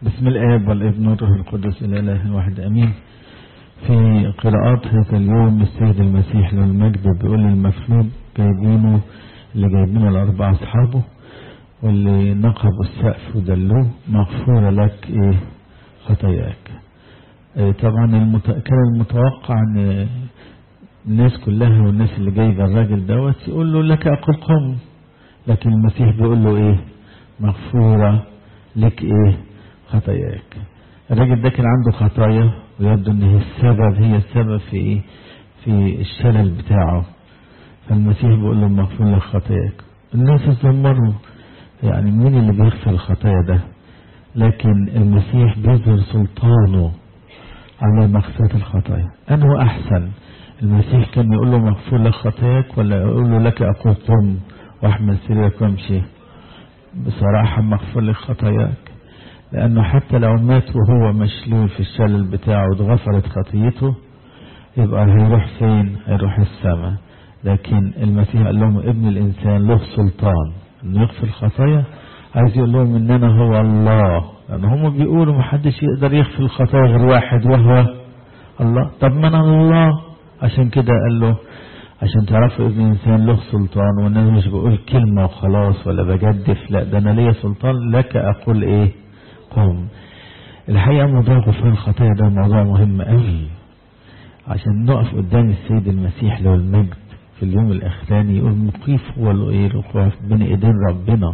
بسم الآب والابن والروح القدس الإله الواحد أمين في قراءات هذا اليوم السيد المسيح له المجد بيقول المفلوج جايبينه اللي جايبينه الأربعة أصحابه واللي نقبوا السقف ودلوه مغفورة لك إيه خطاياك إيه طبعا المت... كان المتوقع ان الناس كلها والناس اللي جايبه الراجل دوت يقول له لك أقول قم لكن المسيح بيقول له إيه مغفورة لك إيه خطاياك الراجل ده كان عنده خطايا ويبدو ان هي السبب هي السبب في ايه في الشلل بتاعه فالمسيح بيقول له مغفور لك خطاياك الناس اتذمروا يعني مين اللي بيغفر الخطايا ده لكن المسيح بيظهر سلطانه على مغفرة الخطايا أنه أحسن المسيح كان يقول له مغفور لك خطاياك ولا يقول له لك أقول قم واحمل سريرك وامشي بصراحة مغفور لك خطاياك لأنه حتى لو مات وهو مشلول في الشلل بتاعه واتغفرت خطيته يبقى هيروح فين هيروح السماء لكن المسيح قال لهم ابن الإنسان له سلطان انه يغفر الخطايا عايز يقول لهم ان انا هو الله لان هم بيقولوا محدش يقدر يغفر الخطايا غير واحد وهو الله طب ما انا الله عشان كده قال له عشان تعرفوا ابن الانسان له سلطان وانا مش بقول كلمة وخلاص ولا بجدف لا ده انا ليا سلطان لك اقول ايه قوم الحقيقة موضوع غفران الخطايا ده موضوع مهم قوي عشان نقف قدام السيد المسيح له المجد في اليوم الأخراني يقول مقيف هو الوقوف بين إيدين ربنا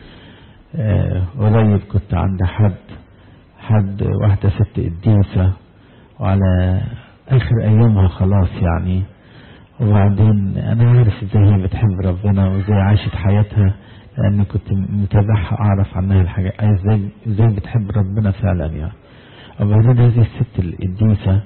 آه قريب كنت عند حد حد واحدة ست قديسة وعلى آخر أيامها خلاص يعني وبعدين أنا عارف إزاي هي بتحب ربنا وإزاي عاشت حياتها لأني كنت متابعها أعرف عنها الحاجة إزاي إزاي بتحب ربنا فعلا يعني وبعدين هذه الست القديسة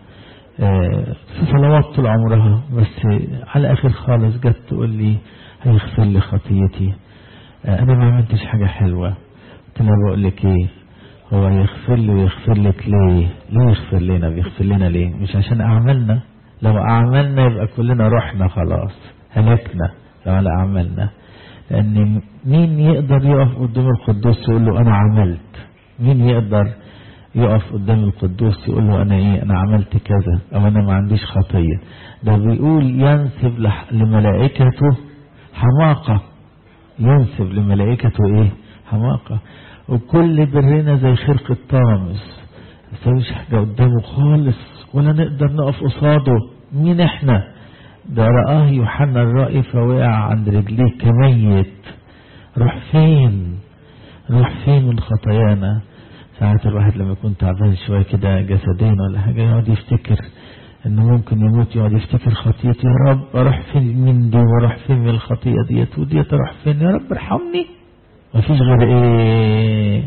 في صلوات طول عمرها بس على آخر خالص جت تقول لي هيغفر لي خطيتي أنا ما عملتش حاجة حلوة قلت لها بقول لك إيه هو يغفر لي ويغفر لك ليه ليه يغفر لنا بيغفر لنا ليه مش عشان أعمالنا لو أعمالنا يبقى كلنا رحنا خلاص هلكنا لو على أعمالنا لأن مين يقدر يقف قدام القدوس يقول له أنا عملت مين يقدر يقف قدام القدوس يقول له أنا إيه أنا عملت كذا أو أنا ما عنديش خطية ده بيقول ينسب لملائكته حماقة ينسب لملائكته إيه حماقة وكل برنا زي خرق الطامس ما نسويش حاجة قدامه خالص ولا نقدر نقف قصاده مين إحنا ده رآه يوحنا الرائي فوقع عند رجليه كميت روح فين روح فين من خطايانا ساعات الواحد لما يكون تعبان شوية كده جسديا ولا حاجة يقعد يفتكر انه ممكن يموت يقعد يفتكر خطيتي يا رب اروح فين من دي واروح فين من الخطيئة ديت وديت اروح فين يا رب ارحمني مفيش غير ايه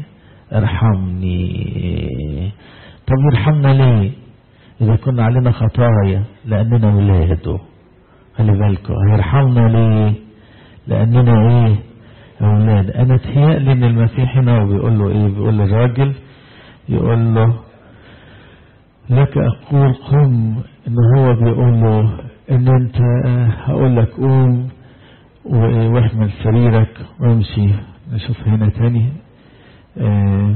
ارحمني طب يرحمنا ليه اذا كنا علينا خطايا لاننا ولاده خلي بالكم هيرحمنا ليه لاننا ايه اولاد انا اتهيألي ان المسيح هنا وبيقول له ايه بيقول للراجل يقول له لك اقول قم ان هو بيقول له ان انت هقول لك قوم واحمل سريرك وامشي نشوف هنا تاني آه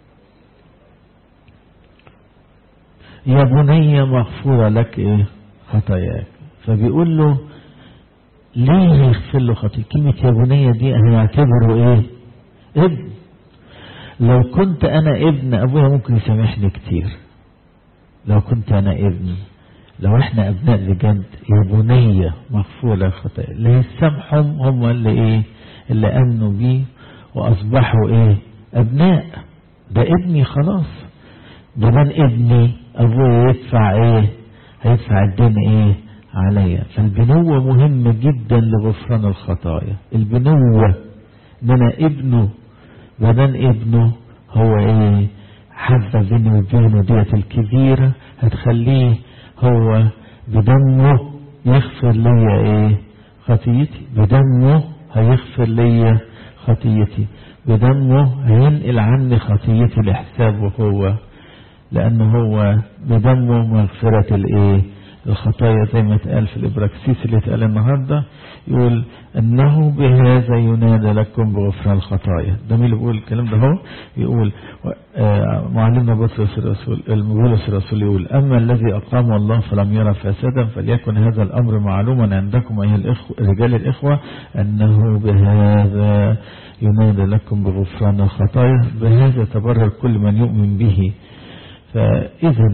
يا بني مغفورة لك ايه خطاياك فبيقول له ليه يغفر له خطيئة كلمة يا بنية دي أنا أعتبره إيه ابن لو كنت أنا ابن أبويا ممكن يسامحني كتير لو كنت أنا ابن لو إحنا أبناء بجد يا بنية مغفورة الخطايا اللي يسامحهم هم اللي إيه اللي أمنوا بيه وأصبحوا إيه أبناء ده ابني خلاص ده من ابني أبويا يدفع إيه هيدفع الدين إيه عليا فالبنوة مهمة جدا لغفران الخطايا البنوة ان انا ابنه بدن ابنه هو ايه حبة بيني وبينه ديت الكبيرة هتخليه هو بدمه يغفر ليا ايه خطيتي بدمه هيغفر ليا خطيتي بدمه هينقل عني خطيتي لحسابه هو لانه هو بدمه مغفرة الايه الخطايا زي ما اتقال في الإبراكسيس اللي اتقال النهاردة يقول أنه بهذا ينادى لكم بغفران الخطايا ده مين اللي بيقول الكلام ده هو يقول آه معلمنا بطرس الرسول بولس الرسول يقول أما الذي أقام الله فلم يرى فسادا فليكن هذا الأمر معلوما عندكم أيها الإخوة رجال الإخوة أنه بهذا ينادى لكم بغفران الخطايا بهذا تبرر كل من يؤمن به فإذا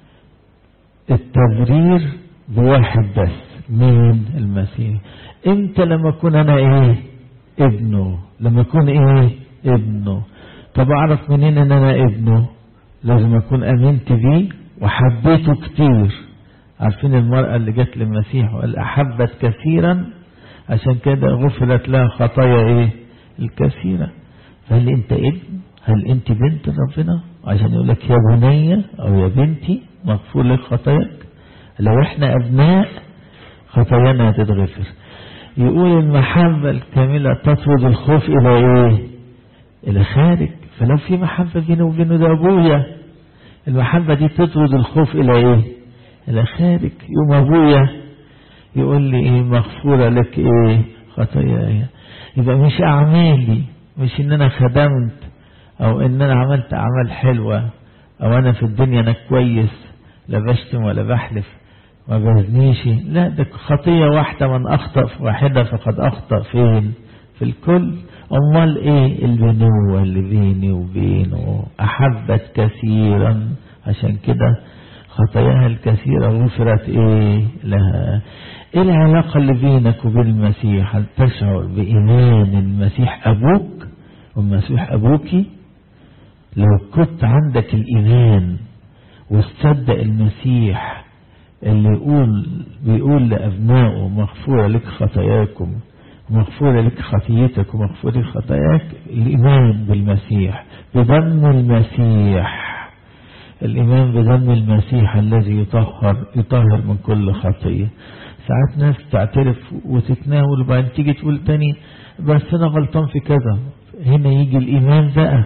التبرير بواحد بس مين المسيح امتى لما اكون انا ايه ابنه لما اكون ايه ابنه طب اعرف منين ان انا ابنه لازم اكون امنت بيه وحبيته كتير عارفين المرأة اللي جت للمسيح وقال احبت كثيرا عشان كده غفرت لها خطايا ايه الكثيرة فهل انت ابن هل انت بنت ربنا عشان يقول لك يا بنية او يا بنتي مغفور لك خطاياك لو احنا ابناء خطايانا هتتغفر يقول المحبة الكاملة تطرد الخوف الى ايه الى خارج فلو في محبة بينه وبينه ده ابويا المحبة دي تطرد الخوف الى ايه الى خارج يوم ابويا يقول لي ايه مغفورة لك ايه خطاياي يبقى مش اعمالي مش ان انا خدمت او ان انا عملت اعمال حلوة او انا في الدنيا انا كويس لا بشتم ولا بحلف ما بزنيش لا ده خطية واحدة من اخطأ في واحدة فقد اخطأ فين في الكل امال ايه البنوة اللي بيني وبينه احبت كثيرا عشان كده خطاياها الكثيرة غفرت ايه لها ايه العلاقة اللي بينك وبين المسيح هل تشعر بإيمان المسيح أبوك والمسيح أبوكي لو كنت عندك الإيمان وتصدق المسيح اللي يقول بيقول لأبنائه مغفورة لك خطاياكم مغفورة لك خطيتك ومغفورة لك خطاياك الإيمان بالمسيح بدم المسيح الإيمان بدم المسيح الذي يطهر يطهر من كل خطية ساعات ناس تعترف وتتناول وبعدين تيجي تقول تاني بس أنا غلطان في كذا هنا يجي الإيمان بقى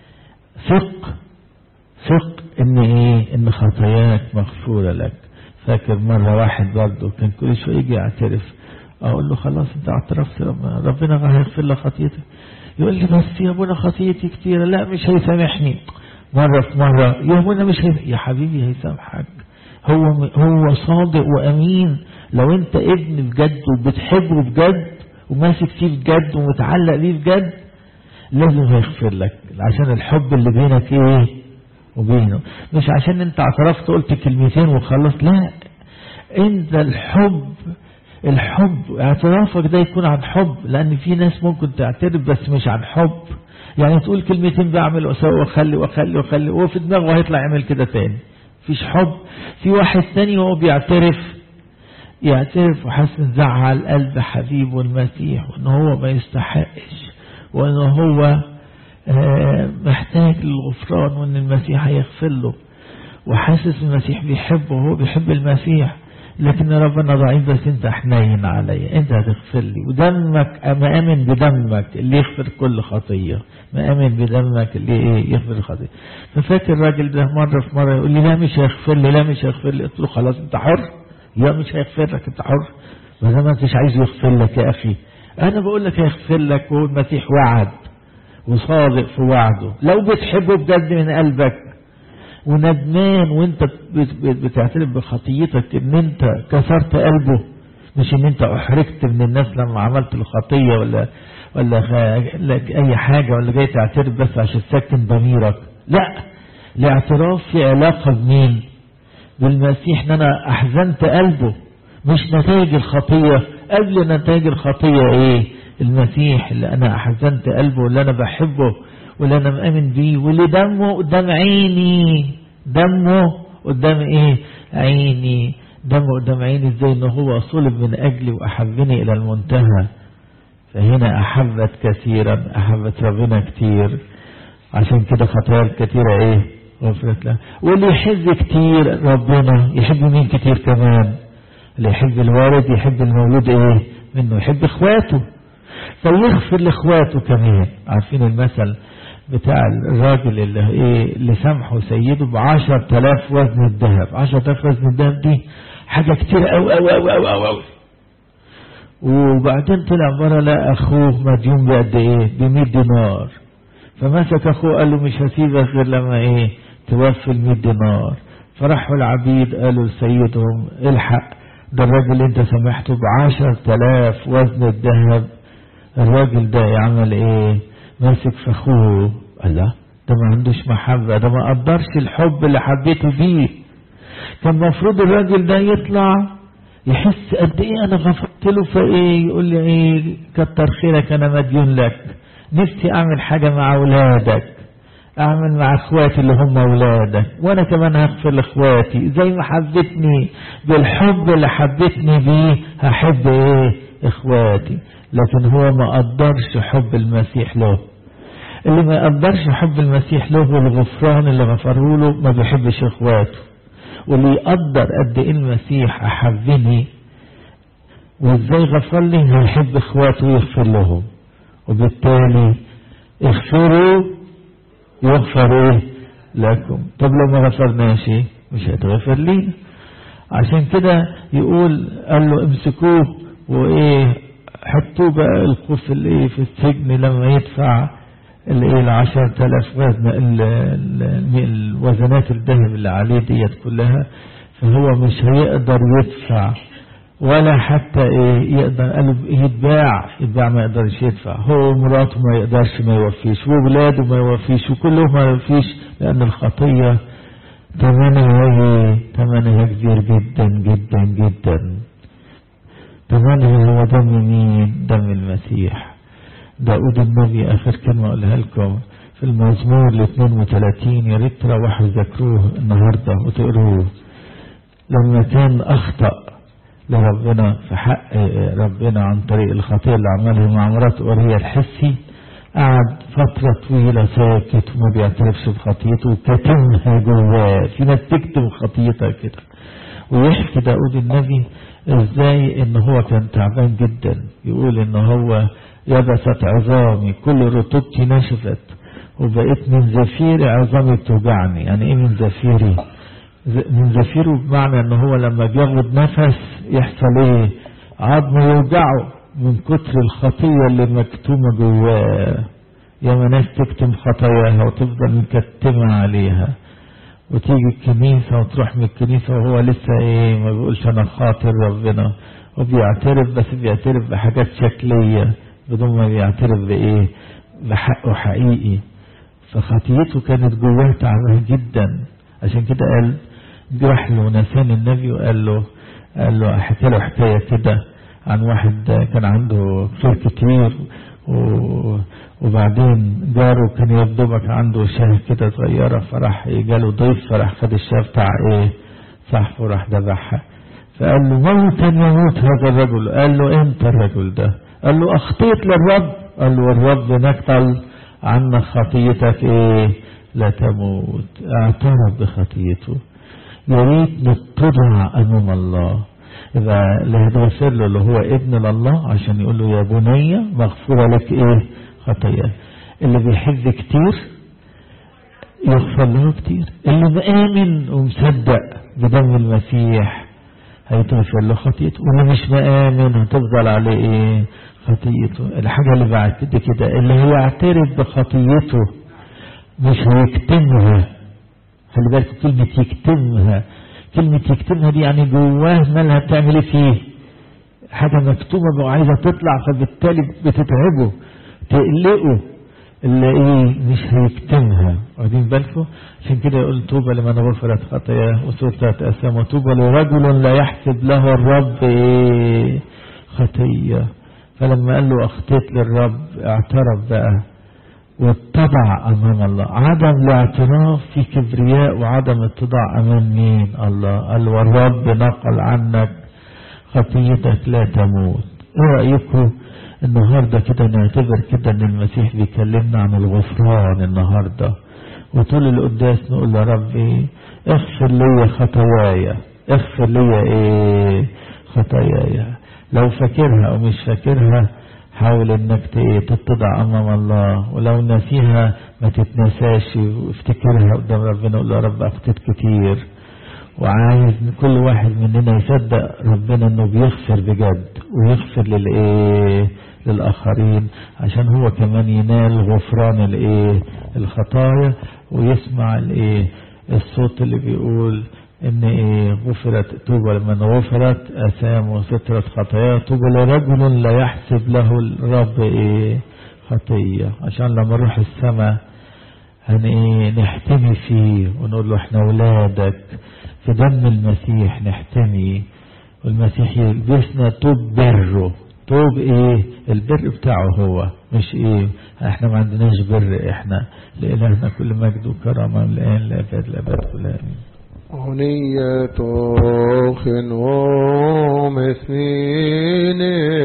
ثق ثق إن إيه إن خطاياك مغفورة لك فاكر مرة واحد برضه كان كل شوية يجي يعترف أقول له خلاص أنت اعترفت ربنا ربنا هيغفر لك خطيتك يقول لي بس يا ابونا خطيتي كتيرة لا مش هيسامحني مرة في مرة يا ابونا مش هيسامحك يا حبيبي هيسامحك هو هو صادق وأمين لو أنت ابن بجد وبتحبه بجد وماسك فيه بجد ومتعلق بيه بجد لازم هيغفر لك عشان الحب اللي بينك ايه وبينه مش عشان انت اعترفت قلت كلمتين وخلص لا انت الحب الحب اعترافك ده يكون عن حب لان في ناس ممكن تعترف بس مش عن حب يعني تقول كلمتين بعمل واسوي واخلي واخلي واخلي وهو في دماغه هيطلع يعمل كده تاني مفيش حب في واحد تاني وهو بيعترف يعترف وحاسس زعل قلب حبيبه المسيح وان هو ما يستحقش وان هو محتاج للغفران وان المسيح هيغفر له وحاسس المسيح بيحبه وهو بيحب المسيح لكن ربنا ضعيف بس انت حنين عليا انت هتغفر لي ودمك مآمن بدمك اللي يغفر كل خطية مآمن بدمك اللي ايه يغفر الخطية ففاكر الراجل ده مرة في مرة يقول لي لا مش هيغفر لي لا مش هيغفر لي قلت له خلاص انت حر يا مش هيغفر لك انت حر ما دام انتش عايز يغفر لك يا اخي انا بقول لك هيغفر لك وهو المسيح وعد وصادق في وعده لو بتحبه بجد من قلبك وندمان وانت بتعترف بخطيتك ان انت كسرت قلبه مش ان انت احرجت من الناس لما عملت الخطية ولا ولا اي حاجة ولا جاي تعترف بس عشان تسكن ضميرك لا الاعتراف في علاقة بمين بالمسيح ان انا احزنت قلبه مش نتائج الخطية قبل نتائج الخطية ايه المسيح اللي انا احزنت قلبه واللي انا بحبه واللي انا مآمن بيه واللي دمه قدام عيني دمه قدام ايه عيني دمه قدام عيني ازاي ان هو صلب من اجلي واحبني الى المنتهى فهنا احبت كثيرا احبت ربنا كتير عشان كده خطايا الكثيرة ايه غفرت له واللي يحب كتير ربنا يحب مين كتير كمان اللي يحب الوالد يحب المولود ايه منه يحب اخواته فيغفر لاخواته كمان عارفين المثل بتاع الراجل اللي ايه اللي سامحه سيده بعشر تلاف وزن الذهب عشر تلاف وزن الذهب دي حاجة كتير قوي قوي قوي قوي قوي قوي وبعدين طلع بره لقى اخوه مديون بقد ايه ب 100 دينار فمسك اخوه قال له مش هسيبك غير لما ايه توفي ال 100 دينار فراحوا العبيد قالوا لسيدهم الحق ده الراجل اللي انت سامحته بعشر تلاف وزن الذهب الراجل ده يعمل ايه ماسك في اخوه قال لا ده ما عندوش محبة ده ما قدرش الحب اللي حبيته فيه كان المفروض الراجل ده يطلع يحس قد ايه انا غفرت له فايه يقول لي ايه كتر خيرك انا مديون لك نفسي اعمل حاجة مع اولادك اعمل مع اخواتي اللي هم اولادك وانا كمان هغفر لاخواتي زي ما حبتني بالحب اللي حبتني بيه هحب ايه اخواتي لكن هو ما قدرش حب المسيح له اللي ما يقدرش حب المسيح له والغفران اللي غفره له ما بيحبش اخواته واللي يقدر قد ايه المسيح احبني وازاي غفر لي هيحب اخواته ويغفر لهم وبالتالي اغفروا يغفر ايه لكم طب لو ما غفرناش مش هيتغفر لينا عشان كده يقول قال له امسكوه وايه حطوه بقى الخوف الايه في السجن لما يدفع الايه العشر تلاف وزن الوزنات الذهب اللي عليه ديت كلها فهو مش هيقدر يدفع ولا حتى ايه يقدر قالوا يتباع يتباع ما يقدرش يدفع هو ومراته ما يقدرش ما يوفيش وولاده ما يوفيش وكلهم ما يوفيش لان الخطيه ثمنها ايه ثمنها كبير جدا جدا جدا ثمنها هو دم مين دم المسيح داود النبي آخر كلمة أقولها لكم في المزمور ال 32 يا ريت تروحوا تذاكروه النهاردة وتقروه لما كان أخطأ لربنا في حق ربنا عن طريق الخطيئة اللي عملها مع مراته أوريا الحسي قعد فترة طويلة ساكت وما بيعترفش بخطيته وكتمها جواه في ناس تكتم خطيتها كده ويحكي داود النبي ازاي ان هو كان تعبان جدا يقول ان هو يبست عظامي كل رطوبتي نشفت وبقيت من زفير عظامي بتوجعني يعني ايه من زفيري من زفيره بمعنى ان هو لما بياخد نفس يحصل ايه عظمه يوجعه من كتر الخطية اللي مكتومة جواه ياما ناس تكتم خطاياها وتفضل مكتمة عليها وتيجي الكنيسة وتروح من الكنيسة وهو لسه ايه ما بيقولش انا خاطر ربنا وبيعترف بس بيعترف بحاجات شكلية بدون ما بيعترف بايه بحقه حقيقي فخطيته كانت جواه تعبان جدا عشان كده قال راح له نسان النبي وقال له قال له حكى له حكايه كده عن واحد كان عنده خير كتير و وبعدين جاره كان يبدوبك عنده شاه كده صغيرة فراح جاله ضيف فراح خد الشاه بتاع ايه صاحبه راح ذبحها فقال له موتا يموت هذا الرجل قال له انت الرجل ده قال له اخطيت للرب قال له الرب نقل عنك خطيتك ايه لا تموت اعترف بخطيته يا ريت نتضع امام الله يبقى اللي هتغفر له اللي هو ابن لله عشان يقول له يا بني مغفوره لك ايه خطايا اللي بيحب كتير يغفر له كتير اللي مآمن ومصدق بدم المسيح هيتغفر له خطيئته واللي مش مآمن هتفضل عليه ايه خطيئته الحاجة اللي بعد كده كده اللي هيعترف بخطيئته مش هيكتمها خلي بالك كلمة يكتمها كلمة يكتمها دي يعني جواه مالها بتعمل ايه فيه حاجة مكتومة وعايزة تطلع فبالتالي بتتعبه تقلقه اللي ايه مش هيكتمها واخدين بالكم عشان كده يقول طوبى لمن غفرت خطاياه وسترت اثام وطوبى لرجل لا يحسب له الرب ايه خطيه فلما قال له اخطيت للرب اعترف بقى واتضع امام الله عدم الاعتراف في كبرياء وعدم اتضاع امام مين الله قال والرب نقل عنك خطيتك لا تموت ايه رايكم النهاردة كده نعتبر كده ان المسيح بيكلمنا عن الغفران النهاردة وطول القداس نقول يا ربي اغفر لي خطاياي اغفر لي ايه خطاياي لو فاكرها او مش فاكرها حاول انك تتضع امام الله ولو نسيها ما تتنساش وافتكرها قدام ربنا قول يا رب اخطيت كتير وعايز كل واحد مننا يصدق ربنا انه بيغفر بجد ويغفر للايه للاخرين عشان هو كمان ينال غفران الايه الخطايا ويسمع الايه الصوت اللي بيقول ان ايه غفرت توبة لمن غفرت اثام وسترت خطاياه طوبى لرجل لا يحسب له الرب ايه خطية عشان لما نروح السماء هن ايه نحتمي فيه ونقول له احنا ولادك في دم المسيح نحتمي والمسيح يلبسنا طوب بره طوب ايه البر بتاعه هو مش ايه احنا ما عندناش بر احنا لإلهنا كل مجد وكرامة من الآن لأبد الأبد كلها آمين أغنية خنوم اثنين